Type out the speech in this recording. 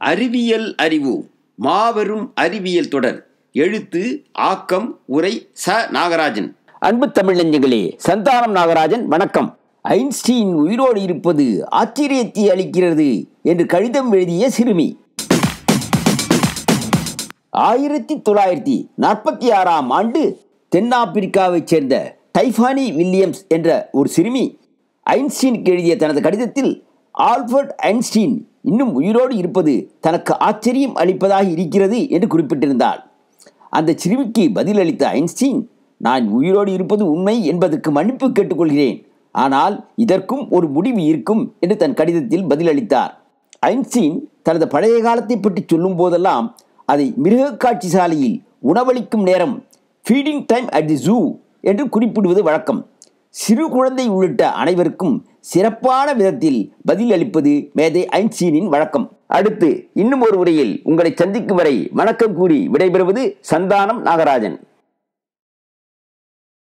அறிவியல் அறிவு மாபெரும் அறிவியல் தொடர் எழுத்து ஆக்கம் உரை ச நாகராஜன் அன்பு தமிழ் நெஞ்சங்களே சந்தானம் நாகராஜன் வணக்கம் ஐன்ஸ்டீன் உயிரோடு இருப்பது ஆச்சரியத்தை அளிக்கிறது என்று கடிதம் எழுதிய சிறுமி ஆயிரத்தி தொள்ளாயிரத்தி நாற்பத்தி ஆறாம் ஆண்டு தென்னாப்பிரிக்காவைச் சேர்ந்த டைஃபானி வில்லியம்ஸ் என்ற ஒரு சிறுமி ஐன்ஸ்டீனுக்கு எழுதிய தனது கடிதத்தில் ஆல்பர்ட் ஐன்ஸ்டீன் இன்னும் உயிரோடு இருப்பது தனக்கு ஆச்சரியம் அளிப்பதாக இருக்கிறது என்று குறிப்பிட்டிருந்தாள் அந்த சிறுமிக்கு பதிலளித்த ஐன்ஸ்டீன் நான் உயிரோடு இருப்பது உண்மை என்பதற்கு மன்னிப்பு கேட்டுக்கொள்கிறேன் ஆனால் இதற்கும் ஒரு முடிவு இருக்கும் என்று தன் கடிதத்தில் பதிலளித்தார் ஐன்ஸ்டீன் தனது பழைய காலத்தை பற்றி சொல்லும் போதெல்லாம் அதை மிருகக் காட்சி சாலையில் உணவளிக்கும் நேரம் feeding time at the zoo என்று குறிப்பிடுவது வழக்கம் சிறு குழந்தை உள்ளிட்ட அனைவருக்கும் சிறப்பான விதத்தில் பதில் அளிப்பது மேதை ஐன்ஸ்டீனின் வழக்கம் அடுத்து இன்னும் ஒரு உரையில் உங்களை சந்திக்கும் வரை வணக்கம் கூறி விடைபெறுவது சந்தானம் நாகராஜன்